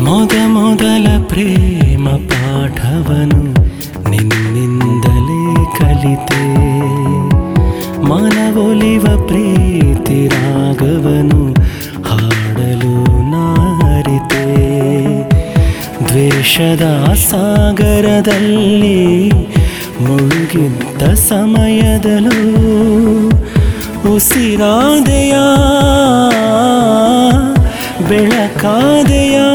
ಮೊದ ಮೊದಲ ಪ್ರೇಮ ಪಾಠವನು ನಿನ್ನಿಂದಲೇ ಕಲಿತೆ ಮನವೊಲಿವ ಪ್ರೀತಿ ರಾಗವನು ಹಾಡಲು ನಾರಿತೆ ದ್ವೇಷದ ಸಾಗರದಲ್ಲಿ ಮುಳುಗಿದ್ದ ಸಮಯದಲ್ಲೂ ಉಸಿರಾದೆಯ ಬೆಳಕಾದೆಯ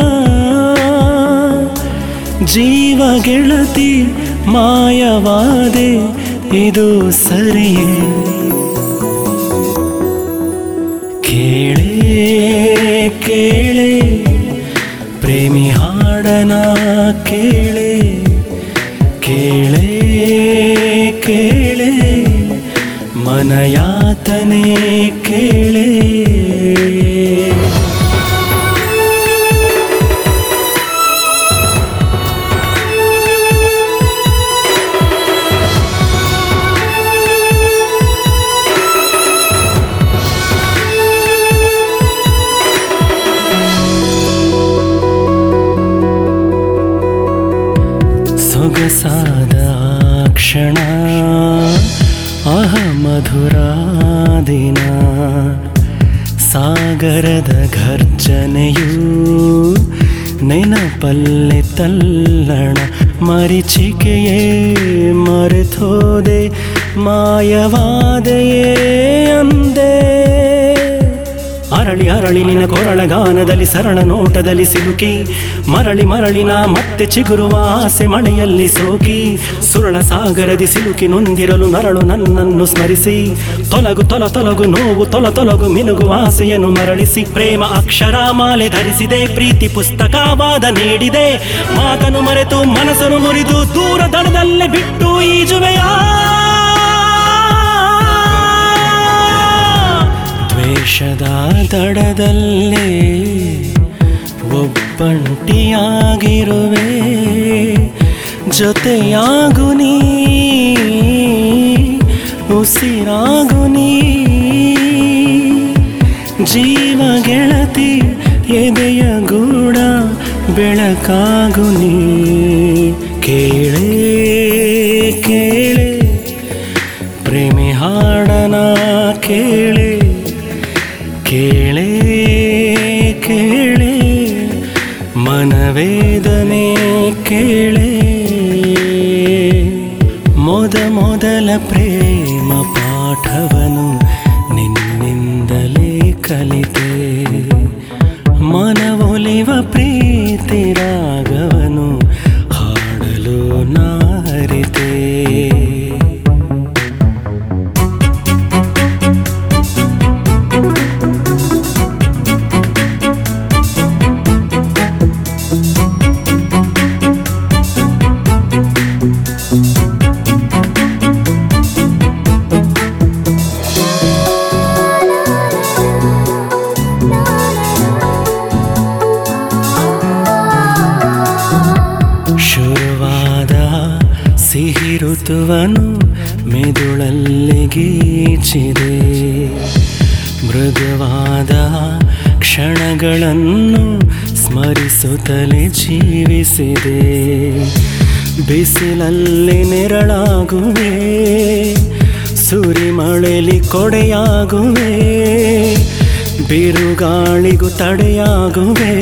ಜೀವ ಗೆಳತಿ ಮಾಯವಾದೆ ಇದು ಸರಿಯೇ ಕೇಳೇ ಕೇಳೆ ಪ್ರೇಮಿ ಹಾಡನ ಕೇಳೆ ಕೇಳೆ ಕೇಳೆ ಮನಯಾತನೆ ಕೇಳೆ ಸೊಗಸಾದ ಆ ಕ್ಷಣ ಅಹ ಮಧುರ ದಿನ ಸಾಗರದ ಘರ್ಜನೆಯು ನೆನಪಲ್ಲೆ ತಲ್ಲಣ ಮರಿಚಿಕೆಯೇ ಮರೆತೋದೆ ಮಾಯವಾದೆಯೇ ಅಂದೆ ಅರಳಿ ಅರಳಿ ನಿನ್ನ ಕೊರಳ ಗಾನದಲ್ಲಿ ಸರಳ ನೋಟದಲ್ಲಿ ಸಿಲುಕಿ ಮರಳಿ ಮರಳಿನ ಮತ್ತೆ ಚಿಗುರುವ ಆಸೆ ಮಳೆಯಲ್ಲಿ ಸೋಕಿ ಸುರಳ ಸಾಗರದಿ ಸಿಲುಕಿ ನೊಂದಿರಲು ನರಳು ನನ್ನನ್ನು ಸ್ಮರಿಸಿ ತೊಲಗು ತೊಲ ತೊಲಗು ನೋವು ತೊಲ ತೊಲಗು ಮಿನುಗು ಆಸೆಯನ್ನು ಮರಳಿಸಿ ಪ್ರೇಮ ಅಕ್ಷರ ಮಾಲೆ ಧರಿಸಿದೆ ಪ್ರೀತಿ ಪುಸ್ತಕವಾದ ನೀಡಿದೆ ಮಾತನು ಮರೆತು ಮನಸ್ಸನ್ನು ಮುರಿದು ದೂರ ದಡದಲ್ಲೇ ಬಿಟ್ಟು ಈಜುವೆಯಾ ದ್ವೇಷದ ದಡದಲ್ಲೇ ಒಬ್ಬಂಟಿಯಾಗಿರುವೆ ಜೊತೆಯಾಗು ನೀ ಉಸಿರಾಗು ನೀ ಜೀವ ಗೆಳತಿ ಎದೆಯ ಗೂಡ ಬೆಳಕಾಗು ನೀ ಕೇಳೇ ಕೇಳೆ ಪ್ರೇಮಿ ಹಾಡನ ಕೇಳೆ ಕೇಳೆ ಕೇಳೆ ಮನವೇದನೆ ಕೇಳೆ ಮೊದ ಮೊದಲ ಪ್ರೇಮ ಪಾಠವನು ನಿನ್ನಿಂದಲೇ ಕಲಿತೆ ಮನವೊಲಿವ ಪ್ರೀತಿ ರಾಗವನು ಹಾಡಲು ನಾರಿತೆ ಶುರುವಾದ ಸಿಹಿ ಋತುವನು ಮೆದುಳಲ್ಲಿ ಗೀಚಿದೆ ಮೃದುವಾದ ಕ್ಷಣಗಳನ್ನು ಸ್ಮರಿಸುತ್ತಲೇ ಜೀವಿಸಿದೆ ಬಿಸಿಲಲ್ಲಿ ನೆರಳಾಗುವೆ ಸುರಿಮಳೆಲಿ ಕೊಡೆಯಾಗುವೆ ಬಿರುಗಾಳಿಗೂ ತಡೆಯಾಗುವೆ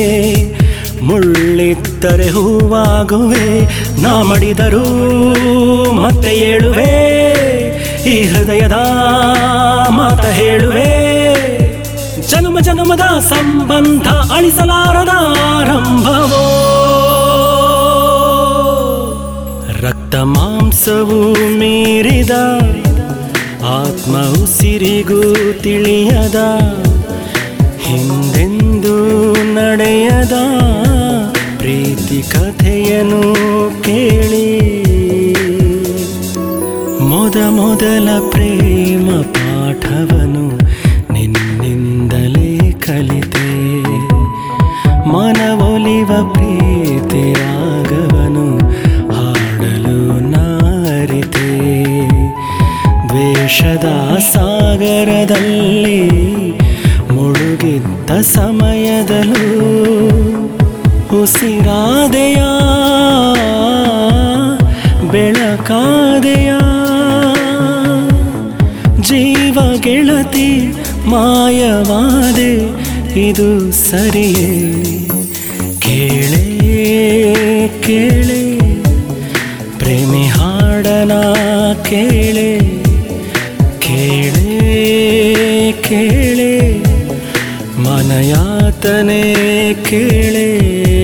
ಮುಳ್ಳಿತ್ತರೆ ಹೂವಾಗುವೆ ನಾ ಮಡಿದರೂ ಮತ್ತೆ ಏಳುವೆ ಈ ಹೃದಯದ ಮಾತ ಹೇಳುವೆ ಜನ್ಮ ಜನ್ಮದ ಸಂಬಂಧ ಅಳಿಸಲಾರದ ಆರಂಭವೋ ರಕ್ತ ಮಾಂಸವು ಮೀರಿದ ಆತ್ಮ ಉಸಿರಿಗೂ ತಿಳಿಯದ ಹಿಂದೆಂದೂ ನಡೆಯದ ಪ್ರೀತಿ ಕಥೆಯನ್ನು ಕೇಳಿ ಮೊದ ಮೊದಲ ಪ್ರೇಮ ಪಾಠವನು ನಿನ್ನಿಂದಲೇ ಕಲಿತೆ ಮನವೊಲಿವ ಪ್ರೀತಿ ರಾಗವನು ಹಾಡಲು ನಾರಿತೆ ದ್ವೇಷದ ಸಾಗರದಲ್ಲಿ ಮುಳುಗಿದ್ದ ಸಮಯದಲ್ಲೂ ಉಸಿರಾದೆಯ ಬೆಳಕಾದೆಯ ಜೀವ ಗೆಳತಿ ಮಾಯವಾದೆ ಇದು ಸರಿಯೇ ಕೇಳೇ ಕೇಳೆ ಪ್ರೇಮಿ ಹಾಡನ ಕೇಳೆ ಕೇಳೆ ಕೇಳೆ ಮನಯಾತನೆ ಕೇಳೆ